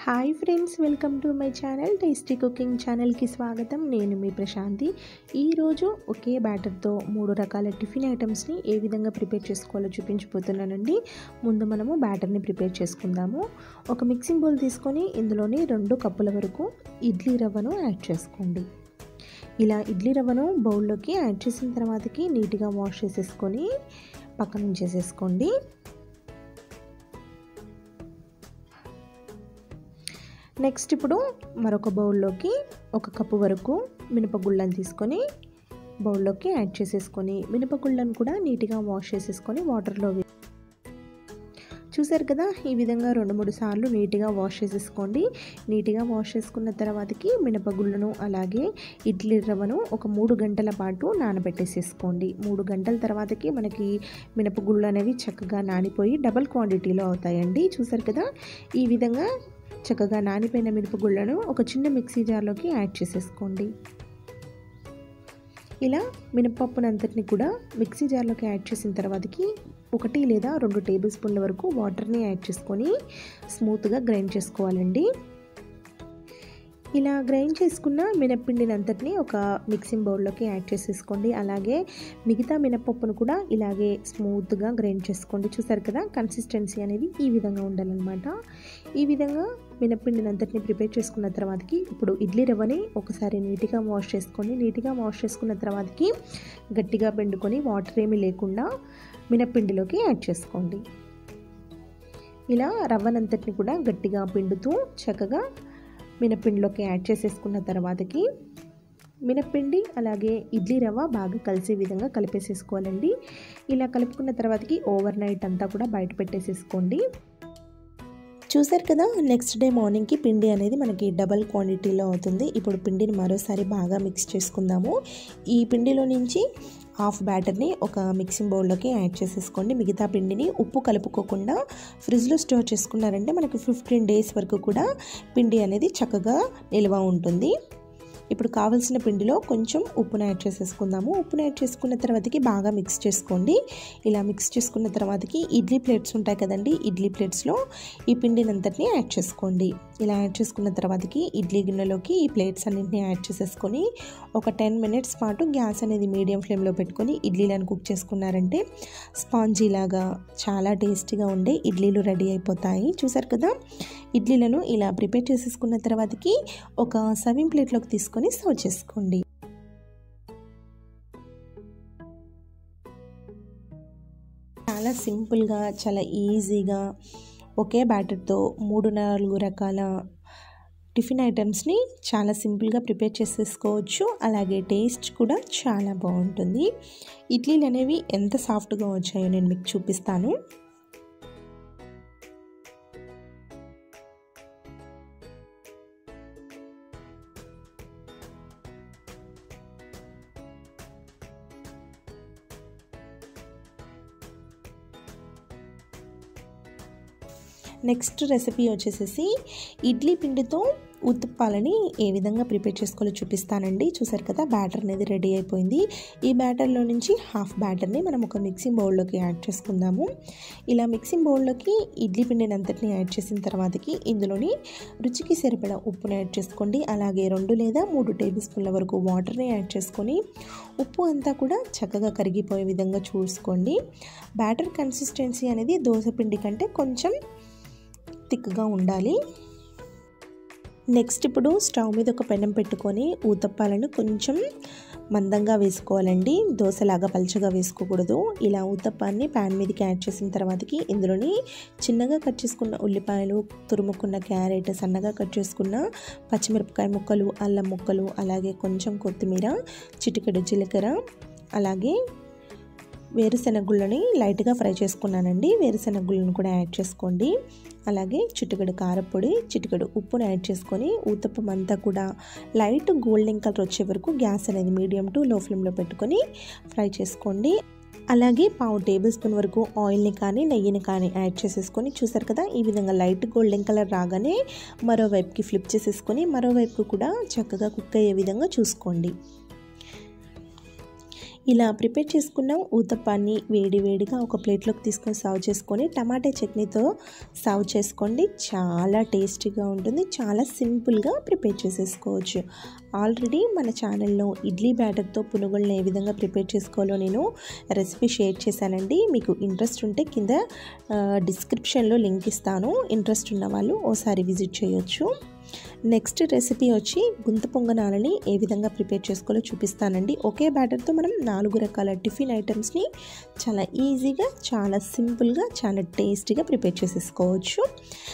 hi friends welcome to my channel tasty cooking ఛానల్కి స్వాగతం నేను మీ ప్రశాంతి ఈరోజు ఒకే బ్యాటర్తో మూడు రకాల టిఫిన్ ఐటమ్స్ని ఏ విధంగా ప్రిపేర్ చేసుకోవాలో చూపించిపోతున్నానండి ముందు మనము బ్యాటర్ని ప్రిపేర్ చేసుకుందాము ఒక మిక్సింగ్ బౌల్ తీసుకొని ఇందులోని రెండు కప్పుల వరకు ఇడ్లీ రవ్వను యాడ్ చేసుకోండి ఇలా ఇడ్లీ రవ్వను బౌల్లోకి యాడ్ చేసిన తర్వాతకి నీట్గా వాష్ చేసేసుకొని పక్కన ఉంచేసేసుకోండి నెక్స్ట్ ఇప్పుడు మరొక బౌల్లోకి ఒక కప్పు వరకు మినపగుళ్ళని తీసుకొని బౌల్లోకి యాడ్ చేసేసుకొని మినపగుళ్ళను కూడా నీట్గా వాష్ చేసేసుకొని వాటర్లో చూసారు కదా ఈ విధంగా రెండు మూడు సార్లు నీట్గా వాష్ చేసేసుకోండి నీట్గా వాష్ చేసుకున్న తర్వాతకి మినపగుళ్ళను అలాగే ఇడ్లీ రవ్వను ఒక మూడు గంటల పాటు నానబెట్టేసేసుకోండి మూడు గంటల తర్వాతకి మనకి మినపగుళ్ళు అనేవి చక్కగా నానిపోయి డబల్ క్వాంటిటీలో అవుతాయండి చూసారు కదా ఈ విధంగా చక్కగా నానిపోయిన మిరపగుళ్ళను ఒక చిన్న మిక్సీ జార్లోకి యాడ్ చేసేసుకోండి ఇలా మినపప్పునంతటిని కూడా మిక్సీ జార్లోకి యాడ్ చేసిన తర్వాతకి ఒకటి లేదా రెండు టేబుల్ స్పూన్ల వరకు వాటర్ని యాడ్ చేసుకొని స్మూత్గా గ్రైండ్ చేసుకోవాలండి ఇలా గ్రైండ్ చేసుకున్న మినప్పిండిని అంతటిని ఒక మిక్సింగ్ బౌల్లోకి యాడ్ చేసేసుకోండి అలాగే మిగతా మినపప్పును కూడా ఇలాగే స్మూత్గా గ్రైండ్ చేసుకోండి చూసారు కదా కన్సిస్టెన్సీ అనేది ఈ విధంగా ఉండాలన్నమాట ఈ విధంగా మినప్పిండిని అంతటిని ప్రిపేర్ చేసుకున్న తర్వాతకి ఇప్పుడు ఇడ్లీ రవ్వని ఒకసారి నీట్గా వాష్ చేసుకోండి నీట్గా వాష్ చేసుకున్న తర్వాతకి గట్టిగా పిండుకొని వాటర్ ఏమీ లేకుండా మినప్పిండిలోకి యాడ్ చేసుకోండి ఇలా రవ్వనంతటిని కూడా గట్టిగా పిండుతూ చక్కగా మినప్పిండిలోకి యాడ్ చేసేసుకున్న తర్వాతకి మినప్పిండి అలాగే ఇడ్లీ రవ్వ బాగా కలిసే విధంగా కలిపేసేసుకోవాలండి ఇలా కలుపుకున్న తర్వాతకి ఓవర్ నైట్ అంతా కూడా బయట పెట్టేసేసుకోండి చూసారు కదా నెక్స్ట్ డే మార్నింగ్కి పిండి అనేది మనకి డబల్ క్వాంటిటీలో అవుతుంది ఇప్పుడు పిండిని మరోసారి బాగా మిక్స్ చేసుకుందాము ఈ పిండిలో నుంచి హాఫ్ బ్యాటర్ని ఒక మిక్సింగ్ బౌల్లోకి యాడ్ చేసేసుకోండి మిగతా పిండిని ఉప్పు కలుపుకోకుండా ఫ్రిడ్జ్లో స్టోర్ చేసుకున్నారంటే మనకి ఫిఫ్టీన్ డేస్ వరకు కూడా పిండి అనేది చక్కగా నిల్వ ఉంటుంది ఇప్పుడు కావలసిన పిండిలో కొంచెం ఉప్పును యాడ్ చేసేసుకుందాము ఉప్పును యాడ్ చేసుకున్న తర్వాతకి బాగా మిక్స్ చేసుకోండి ఇలా మిక్స్ చేసుకున్న తర్వాతకి ఇడ్లీ ప్లేట్స్ ఉంటాయి కదండి ఇడ్లీ ప్లేట్స్లో ఈ పిండిని అంతటిని యాడ్ చేసుకోండి ఇలా యాడ్ చేసుకున్న తర్వాతకి ఇడ్లీ గిన్నెలోకి ఈ ప్లేట్స్ అన్నింటినీ యాడ్ చేసేసుకొని ఒక టెన్ మినిట్స్ పాటు గ్యాస్ అనేది మీడియం ఫ్లేమ్లో పెట్టుకొని ఇడ్లీలను కుక్ చేసుకున్నారంటే స్పాంజీ లాగా చాలా టేస్టీగా ఉండే ఇడ్లీలు రెడీ అయిపోతాయి చూసారు కదా ఇడ్లీలను ఇలా ప్రిపేర్ చేసేసుకున్న తర్వాతకి ఒక సర్వింగ్ ప్లేట్లోకి తీసుకొని సర్వ్ చేసుకోండి చాలా సింపుల్గా చాలా ఈజీగా ఒకే బ్యాటర్తో మూడు నాలుగు రకాల టిఫిన్ ఐటమ్స్ని చాలా సింపుల్గా ప్రిపేర్ చేసేసుకోవచ్చు అలాగే టేస్ట్ కూడా చాలా బాగుంటుంది ఇడ్లీలు అనేవి ఎంత సాఫ్ట్గా వచ్చాయో నేను మీకు చూపిస్తాను నెక్స్ట్ రెసిపీ వచ్చేసేసి ఇడ్లీ పిండితో ఉత్తుప్పాలని ఏ విధంగా ప్రిపేర్ చేసుకోవాలో చూపిస్తానండి చూసారు కదా బ్యాటర్ అనేది రెడీ అయిపోయింది ఈ బ్యాటర్లో నుంచి హాఫ్ బ్యాటర్ని మనం ఒక మిక్సింగ్ బౌల్లోకి యాడ్ చేసుకుందాము ఇలా మిక్సింగ్ బౌల్లోకి ఇడ్లీ పిండిని అంతటిని యాడ్ చేసిన తర్వాతకి ఇందులోని రుచికి సరిపడా ఉప్పుని యాడ్ చేసుకోండి అలాగే రెండు లేదా మూడు టేబుల్ స్పూన్ల వరకు వాటర్ని యాడ్ చేసుకొని ఉప్పు అంతా కూడా చక్కగా కరిగిపోయే విధంగా చూసుకోండి బ్యాటర్ కన్సిస్టెన్సీ అనేది దోశ పిండి కంటే కొంచెం థిక్గా ఉండాలి నెక్స్ట్ ఇప్పుడు స్టవ్ మీద ఒక పెనం పెట్టుకొని ఊతప్పాలను కొంచెం మందంగా వేసుకోవాలండి దోశలాగా పలుచగా వేసుకోకూడదు ఇలా ఊతప్పాన్ని ప్యాన్ మీదకి యాడ్ చేసిన తర్వాతకి ఇందులోని చిన్నగా కట్ చేసుకున్న ఉల్లిపాయలు తురుముకున్న క్యారెట్ సన్నగా కట్ చేసుకున్న పచ్చిమిరపకాయ ముక్కలు అల్లం ముక్కలు అలాగే కొంచెం కొత్తిమీర చిటికెడు జీలకర్ర అలాగే వేరుశెనగుళ్ళని లైట్గా ఫ్రై చేసుకున్నానండి వేరుశెనగుళ్ళను కూడా యాడ్ చేసుకోండి అలాగే చిటికెడు కారపొడి చిటికెడు ఉప్పును యాడ్ చేసుకొని ఊతప్పం అంతా కూడా లైట్ గోల్డెన్ కలర్ వచ్చే వరకు గ్యాస్ అనేది మీడియం టు లో ఫ్లేమ్లో పెట్టుకొని ఫ్రై చేసుకోండి అలాగే పావు టేబుల్ స్పూన్ వరకు ఆయిల్ని కానీ నెయ్యిని కానీ యాడ్ చేసేసుకొని చూసారు కదా ఈ విధంగా లైట్ గోల్డెన్ కలర్ రాగానే మరోవైపుకి ఫ్లిప్ చేసేసుకొని మరోవైపు కూడా చక్కగా కుక్ అయ్యే విధంగా చూసుకోండి ఇలా ప్రిపేర్ చేసుకున్న ఊతప్పాన్ని వేడి వేడిగా ఒక ప్లేట్లోకి తీసుకొని సర్వ్ చేసుకొని టమాటా చట్నీతో సర్వ్ చేసుకోండి చాలా టేస్టీగా ఉంటుంది చాలా సింపుల్గా ప్రిపేర్ చేసేసుకోవచ్చు ఆల్రెడీ మన ఛానల్లో ఇడ్లీ బ్యాటర్తో పునుగులను ఏ విధంగా ప్రిపేర్ చేసుకోవాలో నేను రెసిపీ షేర్ చేశానండి మీకు ఇంట్రెస్ట్ ఉంటే కింద డిస్క్రిప్షన్లో లింక్ ఇస్తాను ఇంట్రెస్ట్ ఉన్న వాళ్ళు ఓసారి విజిట్ చేయొచ్చు నెక్స్ట్ రెసిపీ వచ్చి గుంత పొంగనాలని ఏ విధంగా ప్రిపేర్ చేసుకోవాలో చూపిస్తానండి ఒకే బ్యాటర్తో మనం నాలుగు రకాల టిఫిన్ ఐటమ్స్ని చాలా ఈజీగా చాలా సింపుల్గా చాలా టేస్టీగా ప్రిపేర్ చేసేసుకోవచ్చు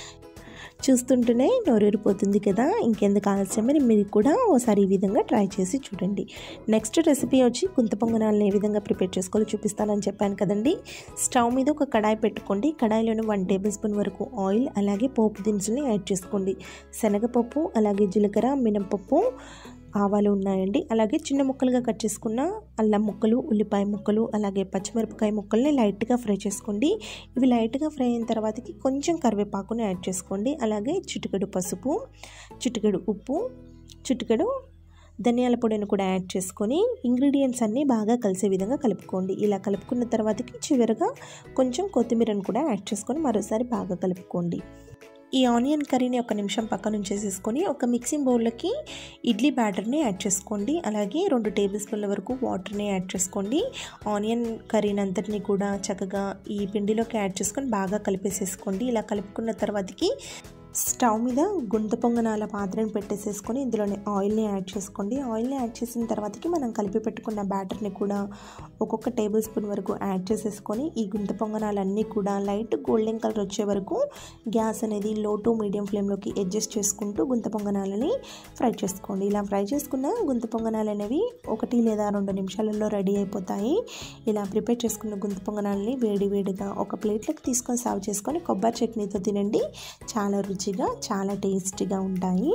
చూస్తుంటేనే నోరూరిపోతుంది కదా ఇంకెందుకు ఆలస్యమని మీరు కూడా ఓసారి ఈ విధంగా ట్రై చేసి చూడండి నెక్స్ట్ రెసిపీ వచ్చి గుంత పొంగనాలను ఏ విధంగా ప్రిపేర్ చేసుకోవాలో చూపిస్తానని చెప్పాను కదండి స్టవ్ మీద ఒక కడాయి పెట్టుకోండి కడాయిలోని వన్ టేబుల్ స్పూన్ వరకు ఆయిల్ అలాగే పోపు దినుసుని యాడ్ చేసుకోండి శనగపప్పు అలాగే జీలకర్ర మినపప్పు ఆవాలు ఉన్నాయండి అలాగే చిన్న ముక్కలుగా కట్ చేసుకున్న అల్లం ముక్కలు ఉల్లిపాయ ముక్కలు అలాగే పచ్చిమిరపకాయ ముక్కల్ని లైట్గా ఫ్రై చేసుకోండి ఇవి లైట్గా ఫ్రై అయిన తర్వాతకి కొంచెం కరివేపాకుని యాడ్ చేసుకోండి అలాగే చిటికెడు పసుపు చిటికెడు ఉప్పు చిటికెడు ధనియాల పొడిని కూడా యాడ్ చేసుకొని ఇంగ్రీడియంట్స్ అన్నీ బాగా కలిసే విధంగా కలుపుకోండి ఇలా కలుపుకున్న తర్వాతకి చివరిగా కొంచెం కొత్తిమీరను కూడా యాడ్ చేసుకొని మరోసారి బాగా కలుపుకోండి ఈ ఆనియన్ కర్రీని ఒక నిమిషం పక్కన ఉంచేసేసుకొని ఒక మిక్సింగ్ బౌల్లోకి ఇడ్లీ బ్యాటర్ని యాడ్ చేసుకోండి అలాగే రెండు టేబుల్ స్పూన్ల వరకు వాటర్ని యాడ్ చేసుకోండి ఆనియన్ కర్రీని అంతటిని కూడా చక్కగా ఈ పిండిలోకి యాడ్ చేసుకొని బాగా కలిపేసేసుకోండి ఇలా కలుపుకున్న తర్వాతకి స్టవ్ మీద గుంత పొంగనాల పాత్రని పెట్టేసేసుకొని ఇందులోనే ఆయిల్ని యాడ్ చేసుకోండి ఆయిల్ని యాడ్ చేసిన తర్వాతకి మనం కలిపి పెట్టుకున్న బ్యాటర్ని కూడా ఒక్కొక్క టేబుల్ స్పూన్ వరకు యాడ్ చేసేసుకొని ఈ గుంత పొంగనాలన్నీ కూడా లైట్ గోల్డెన్ కలర్ వచ్చే వరకు గ్యాస్ అనేది లో టు మీడియం ఫ్లేమ్లోకి అడ్జస్ట్ చేసుకుంటూ గుంత పొంగనాలని ఫ్రై చేసుకోండి ఇలా ఫ్రై చేసుకున్న గుంత పొంగనాలు అనేవి ఒకటి లేదా రెండు నిమిషాలలో రెడీ అయిపోతాయి ఇలా ప్రిపేర్ చేసుకున్న గుంత పొంగనాలని వేడి వేడిగా ఒక ప్లేట్లోకి తీసుకొని సర్వ్ చేసుకొని కొబ్బరి చట్నీతో తినండి చాలా రుచిగా చాలా టేస్టీగా ఉంటాయి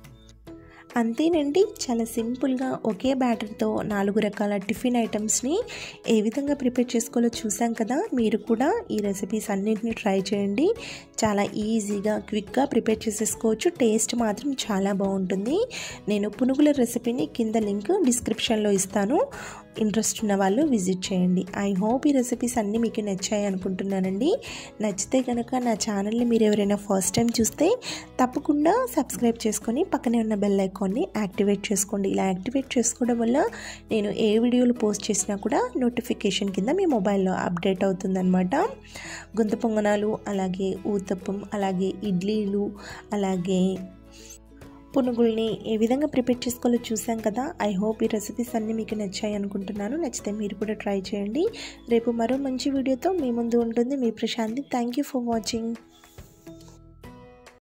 అంతేనండి చాలా సింపుల్గా ఒకే బ్యాటర్తో నాలుగు రకాల టిఫిన్ ఐటమ్స్ని ఏ విధంగా ప్రిపేర్ చేసుకోవాలో చూసాం కదా మీరు కూడా ఈ రెసిపీస్ అన్నింటినీ ట్రై చేయండి చాలా ఈజీగా క్విక్గా ప్రిపేర్ చేసేసుకోవచ్చు టేస్ట్ మాత్రం చాలా బాగుంటుంది నేను పునుగుల రెసిపీని కింద లింక్ డిస్క్రిప్షన్లో ఇస్తాను ఇంట్రెస్ట్ ఉన్న వాళ్ళు విజిట్ చేయండి ఐ హోప్ ఈ రెసిపీస్ అన్నీ మీకు నచ్చాయి అనుకుంటున్నానండి నచ్చితే కనుక నా ఛానల్ని మీరు ఎవరైనా ఫస్ట్ టైం చూస్తే తప్పకుండా సబ్స్క్రైబ్ చేసుకొని పక్కనే ఉన్న బెల్ ఐకాన్ని యాక్టివేట్ చేసుకోండి ఇలా యాక్టివేట్ చేసుకోవడం వల్ల నేను ఏ వీడియోలు పోస్ట్ చేసినా కూడా నోటిఫికేషన్ కింద మీ మొబైల్లో అప్డేట్ అవుతుందన్నమాట గుంత పొంగనాలు అలాగే ఊతప్పం అలాగే ఇడ్లీలు అలాగే పునుగుల్ని ఏ విధంగా ప్రిపేర్ చేసుకోవాలో చూసాం కదా ఐ హోప్ ఈ రెసిపీస్ అన్నీ మీకు నచ్చాయి అనుకుంటున్నాను నచ్చితే మీరు కూడా ట్రై చేయండి రేపు మరో మంచి వీడియోతో మీ ముందు ఉంటుంది మీ Prashanti thank you for watching